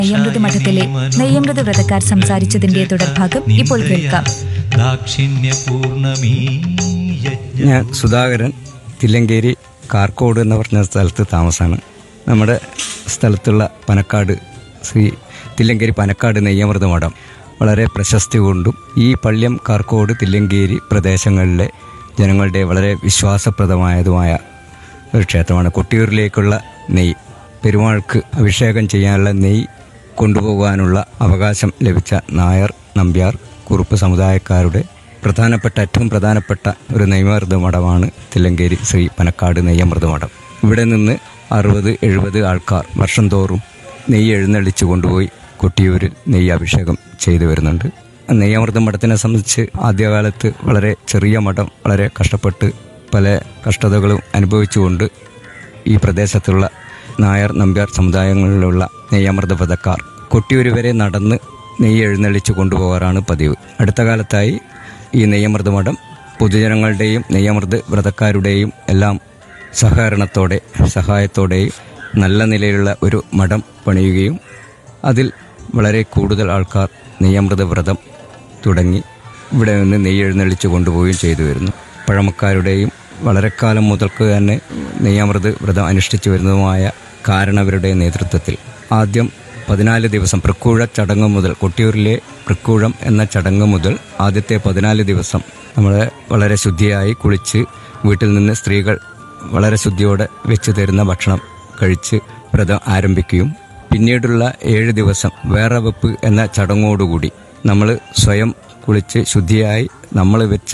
നെയ്യമൃത് മഠത്തിലെ നെയ്യമൃത് വ്രതക്കാർ സംസാരിച്ചതിന്റെ തുടർഭാഗം ഇപ്പോൾ കേൾക്കാം ദാക്ഷിണ്യപൂർണമീ യജ്ഞ ഞാൻ സുധാകരൻ തില്ലങ്കേരി കാർക്കോട് എന്ന് പറഞ്ഞ സ്ഥലത്ത് താമസമാണ് നമ്മുടെ സ്ഥലത്തുള്ള പനക്കാട് ശ്രീ തില്ലങ്കേരി പനക്കാട് നെയ്യമൃത മഠം വളരെ പ്രശസ്തി കൊണ്ടും ഈ പള്ള്യം കാർക്കോട് തില്ലങ്കേരി പ്രദേശങ്ങളിലെ ജനങ്ങളുടെ വളരെ വിശ്വാസപ്രദമായതുമായ ഒരു ക്ഷേത്രമാണ് കൊട്ടിയൂരിലേക്കുള്ള നെയ്യ് പെരുമാൾക്ക് അഭിഷേകം ചെയ്യാനുള്ള നെയ്യ് കൊണ്ടുപോകാനുള്ള അവകാശം ലഭിച്ച നായർ നമ്പ്യാർ കുറുപ്പ് സമുദായക്കാരുടെ പ്രധാനപ്പെട്ട ഏറ്റവും പ്രധാനപ്പെട്ട ഒരു നെയ്യമൃത മഠമാണ് തില്ലങ്കേരി ശ്രീ പനക്കാട് നെയ്യമൃത മഠം ഇവിടെ നിന്ന് അറുപത് എഴുപത് ആൾക്കാർ വർഷം തോറും നെയ്യ് എഴുന്നള്ളിച്ച് കൊണ്ടുപോയി കൊട്ടിയൂരിൽ നെയ്യ് അഭിഷേകം ചെയ്തു വരുന്നുണ്ട് നെയ്യമൃത മഠത്തിനെ സംബന്ധിച്ച് ആദ്യകാലത്ത് വളരെ ചെറിയ മഠം വളരെ കഷ്ടപ്പെട്ട് പല കഷ്ടതകളും അനുഭവിച്ചുകൊണ്ട് ഈ പ്രദേശത്തുള്ള നായർ നമ്പ്യാർ സമുദായങ്ങളിലുള്ള നെയ്യമൃത വ്രതക്കാർ കൊട്ടിയൂർ വരെ നടന്ന് നെയ്യ് എഴുന്നള്ളിച്ച് കൊണ്ടുപോകാറാണ് പതിവ് അടുത്ത കാലത്തായി ഈ നെയ്യമൃത മഠം പൊതുജനങ്ങളുടെയും നെയ്യമൃത് വ്രതക്കാരുടെയും എല്ലാം സഹകരണത്തോടെ സഹായത്തോടെയും നല്ല നിലയിലുള്ള ഒരു മഠം പണിയുകയും അതിൽ വളരെ കൂടുതൽ ആൾക്കാർ നെയ്യമൃത വ്രതം തുടങ്ങി ഇവിടെ നിന്ന് നെയ്യ് എഴുന്നള്ളിച്ച് കൊണ്ടുപോവുകയും ചെയ്തു വരുന്നു പഴമക്കാരുടെയും വളരെ കാലം മുതൽക്ക് തന്നെ നെയ്യമൃത് വ്രതം അനുഷ്ഠിച്ചു വരുന്നതുമായ കാരണവരുടെ നേതൃത്വത്തിൽ ആദ്യം പതിനാല് ദിവസം പൃക്കൂഴ ചടങ്ങ് മുതൽ കൊട്ടിയൂരിലെ പൃക്കൂഴം എന്ന ചടങ്ങ് മുതൽ ആദ്യത്തെ പതിനാല് ദിവസം നമ്മൾ വളരെ ശുദ്ധിയായി കുളിച്ച് വീട്ടിൽ നിന്ന് സ്ത്രീകൾ വളരെ ശുദ്ധിയോടെ വെച്ച് തരുന്ന ഭക്ഷണം കഴിച്ച് വ്രതം ആരംഭിക്കുകയും പിന്നീടുള്ള ഏഴ് ദിവസം വേറെ വെപ്പ് എന്ന ചടങ്ങോടുകൂടി നമ്മൾ സ്വയം കുളിച്ച് ശുദ്ധിയായി നമ്മൾ വെച്ച